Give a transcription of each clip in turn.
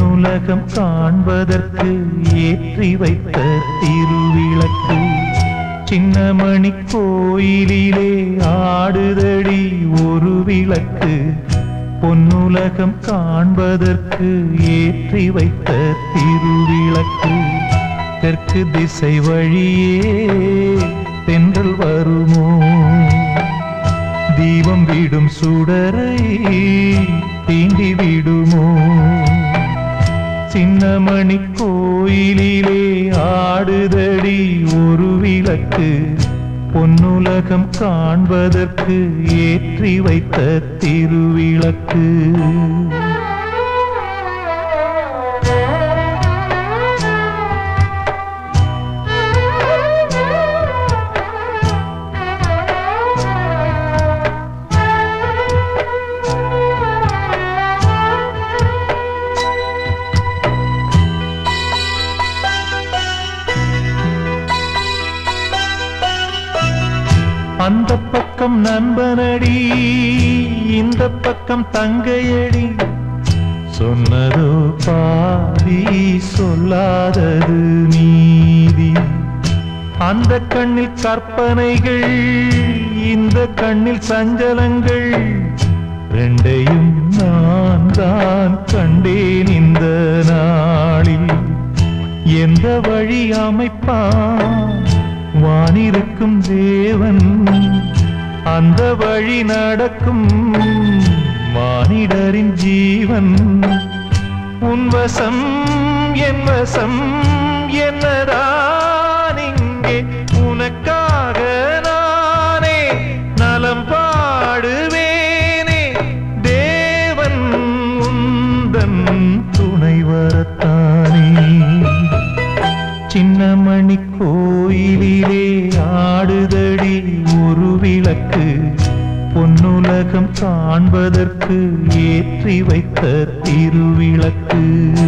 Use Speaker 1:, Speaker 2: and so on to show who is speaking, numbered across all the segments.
Speaker 1: பொன்னுலகம் காண்பதற்கு ஏற்றி வைத்த திருவிளக்கு சின்னமணி கோயிலிலே ஆடுதடி ஒரு விளக்கு பொன்னுலகம் காண்பதற்கு ஏற்றி வைத்த திருவிளக்கு தெற்கு திசை வழியே தென்றல் வருமோ தீபம் விடும் சுடரை தீண்டி விடுமோ சின்னமணி கோயிலிலே ஆடுதடி ஒரு விளக்கு பொன்னுலகம் காண்பதற்கு ஏற்றி வைத்த திருவிளக்கு அந்த பக்கம் நண்பனடி இந்த பக்கம் தங்கையடி சொன்னதோ பாதி சொல்லாதது நீதி அந்த கண்ணில் கற்பனைகள் இந்த கண்ணில் சஞ்சலங்கள் ரெண்டையும் நான் தான் கண்டேன் இந்த நாளில் எந்த வழி அமைப்பான் வானிருக்கும் தேவன் அந்த வழி நடக்கும் மானிடரின் ஜீவன் உன் வசம் என் வசம் என்னதான் இங்கே உனக்காக நானே நலம் பாடுவேனே தேவன் உந்தன் துணை வரத்தானே சின்னமணி கோயிலிலே ஆடுதடி ஒரு விளக்கு பொன்னுலகம் காண்பதற்கு ஏற்றி வைத்த திருவிளக்கு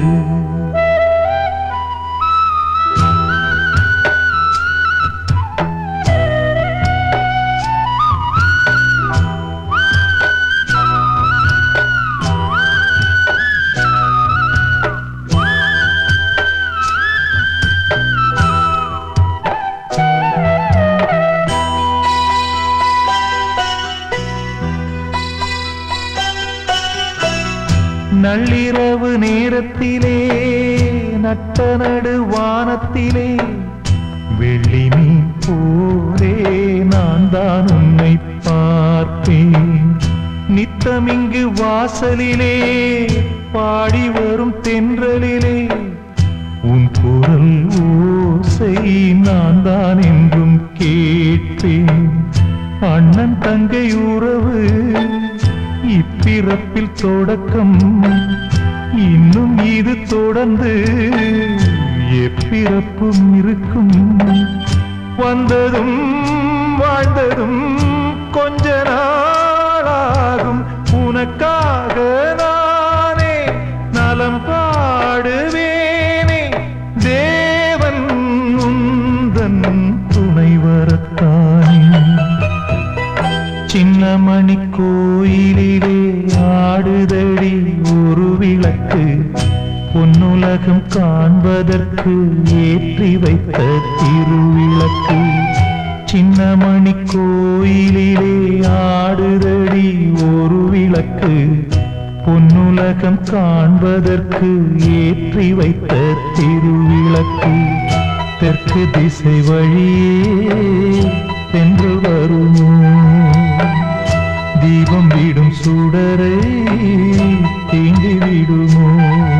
Speaker 1: நள்ளிரவு நேரத்திலே நட்ட நடு வானத்திலே வெள்ளி மீன் போலே நான் தான் உன்னை பார்ப்பேன் நித்தமிங்கு வாசலிலே பாடி வரும் தென்றலிலே உன் குரல் ஓசை நான் தான் என்றும் கேட்பேன் அண்ணன் தங்கை உறவு இப்பிறப்பில் தொடக்கம் இன்னும் இது தொடர்ந்து எப்பிறப்பும் இருக்கும் வந்ததும் வாழ்ந்ததும் கொஞ்ச நாளாகும் உனக்காக நானே நலம் பாடுவேனே தேவன் உந்தன் துணை வரத்தானே சின்னமணி கோயிலிலே ஆடுதடி ஒரு விளக்கு பொன்னுலகம் காண்பதற்கு ஏற்றி வைத்த திருவிளக்கு சின்னமணி கோயிலிலே ஆடுதடி ஒரு விளக்கு பொன்னுலகம் காண்பதற்கு ஏற்றி வைத்த திருவிளக்கு தெற்கு திசை வழியே சென்று வருமோ தீபம் விடும் சுடரை தீண்டி விடுமோ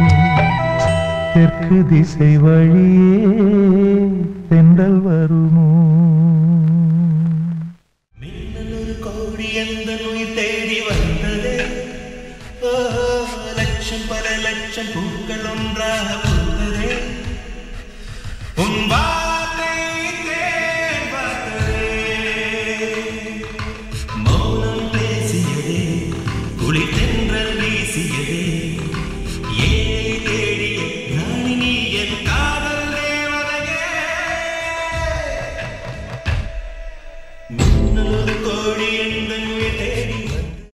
Speaker 1: தெற்கு திசை வழியே தென்றல் வருமோ
Speaker 2: மின்னல் ஒரு கோடி எந்த உயிர் தேடி வந்தது ஓஹோ, லட்சம் பல லட்சம் பூக்கள் ஒன்றாக பூத்ததே உன் வா